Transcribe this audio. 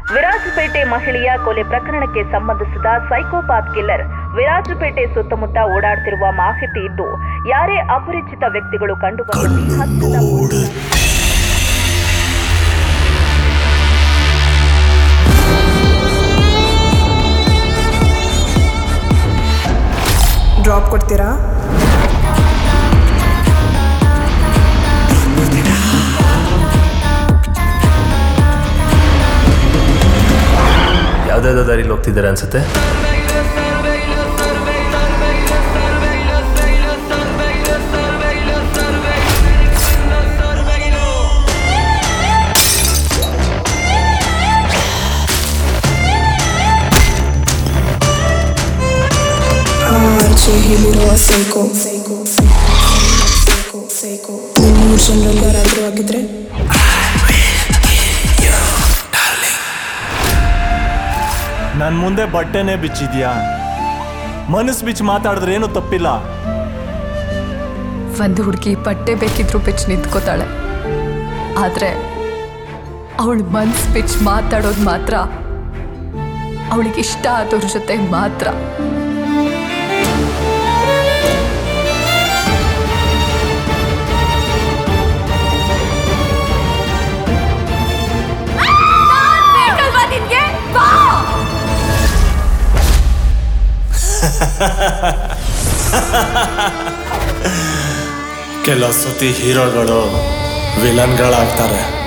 ವಿರಾಜಪೇಟೆ ಮಹಿಳೆಯ ಕೊಲೆ ಪ್ರಕರಣಕ್ಕೆ ಸಂಬಂಧಿಸಿದ ಸೈಕೋಪಾತ್ ಕಿಲ್ಲರ್ ವಿರಾಜಪೇಟೆ ಸುತ್ತಮುತ್ತ ಓಡಾಡ್ತಿರುವ ಮಾಹಿತಿ ಇದ್ದು ಯಾರೇ ಅಪರಿಚಿತ ವ್ಯಕ್ತಿಗಳು ಕಂಡುಬಂದಲ್ಲಿ ಹತ್ತಿರದ ನೋಡು ಡ್ರಾಪ್ ಕೊಡ್ತೀರಾ ಯಾವ್ದಾವ್ದೋ ದಾರಿಲಿ ಹೋಗ್ತಿದ್ದಾರೆ ಅನ್ಸುತ್ತೆ ಆರ್ಚೆ ಹೇಳಿರುವ ಸೈಕೋ ಸೈಕೋ ಸೈಕೋ ಸೈಕೋ ನೀವು ಮೂರು ಜನರಲ್ಲಿ ಯಾರಾದರೂ ಆಗಿದ್ರೆ ನನ್ನ ಮುಂದೆ ಬಟ್ಟೆನೇ ಬಿಚ್ಚಿದ್ಯಾ ಮನಸ್ಸು ಬಿಚ್ಚಿ ಮಾತಾಡಿದ್ರೆ ಏನು ತಪ್ಪಿಲ್ಲ ಒಂದು ಹುಡುಗಿ ಬಟ್ಟೆ ಬೇಕಿದ್ರು ಬಿಚ್ಚಿ ನಿಂತ್ಕೋತಾಳೆ ಆದರೆ ಅವಳು ಮನ್ಸ್ ಬಿಚ್ಚಿ ಮಾತಾಡೋದು ಮಾತ್ರ ಅವಳಿಗೆ ಇಷ್ಟ ಆದವ್ರ ಜೊತೆ ಮಾತ್ರ ಕೆಲವು ಸತಿ ಹೀರೋಗಳು ವಿಲನ್ಗಳಾಗ್ತಾರೆ